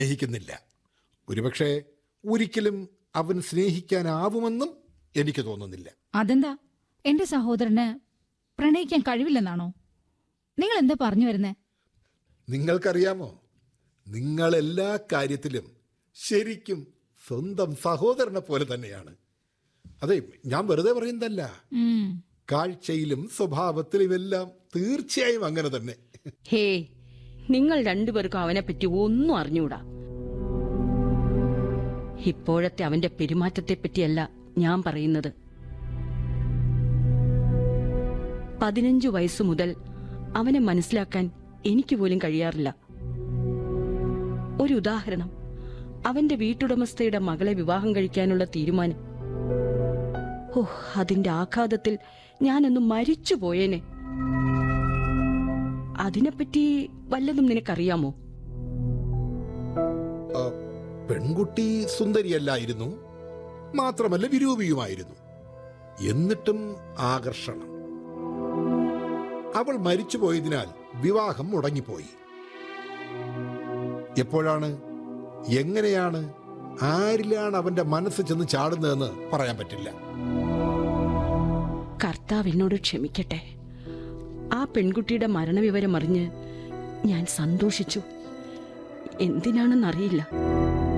സ്നേഹിക്കുന്നില്ല ഒരുപക്ഷെ ഒരിക്കലും അവൻ സ്നേഹിക്കാനാവുമെന്നും എനിക്ക് തോന്നുന്നില്ല അതെന്താ എന്റെ സഹോദരന് പ്രണയിക്കാൻ കഴിവില്ലെന്നാണോ നിങ്ങൾ എന്താ പറഞ്ഞു വരുന്നേ നിങ്ങൾക്കറിയാമോ നിങ്ങൾ എല്ലാ കാര്യത്തിലും ശരിക്കും സ്വന്തം സഹോദരനെ പോലെ തന്നെയാണ് അതെ ഞാൻ വെറുതെ പറയുന്നതല്ല ഉം. കാഴ്ചയിലും സ്വഭാവത്തിലും എല്ലാം തീർച്ചയായും അങ്ങനെ തന്നെ ഹേ നിങ്ങൾ രണ്ടുപേർക്കും അവനെപ്പറ്റി ഒന്നും അറിഞ്ഞൂടാ ഇപ്പോഴത്തെ അവന്റെ പെരുമാറ്റത്തെ പറ്റിയല്ല ഞാൻ പറയുന്നത് പതിനഞ്ചു വയസ്സു മുതൽ അവനെ മനസ്സിലാക്കാൻ എനിക്ക് പോലും കഴിയാറില്ല ഒരു ഉദാഹരണം അവന്റെ വീട്ടുടമസ്ഥയുടെ മകളെ വിവാഹം കഴിക്കാനുള്ള തീരുമാനം ഓ അതിന്റെ ആഘാതത്തിൽ ഞാനൊന്ന് മരിച്ചു പോയേനെ അതിനെപ്പറ്റി വല്ലതും നിനക്കറിയാമോ ആ, പെൺകുട്ടി സുന്ദരിയല്ലായിരുന്നു മാത്രമല്ല വിരൂപിയുമായിരുന്നു എന്നിട്ടും ആകർഷണം അവൾ മരിച്ചുപോയതിനാൽ വിവാഹം മുടങ്ങിപ്പോയി എപ്പോഴാണ് എങ്ങനെയാണ് ആരിലാണ് അവന്റെ മനസ്സ് ചെന്ന് ചാടുന്നതെന്ന് പറയാൻ പറ്റില്ല കർത്താവ് എന്നോട് ക്ഷമിക്കട്ടെ ആ പെൺകുട്ടിയുടെ മരണവിവരം അറിഞ്ഞ് ഞാൻ സന്തോഷിച്ചു എന്തിനാണെന്നറിയില്ല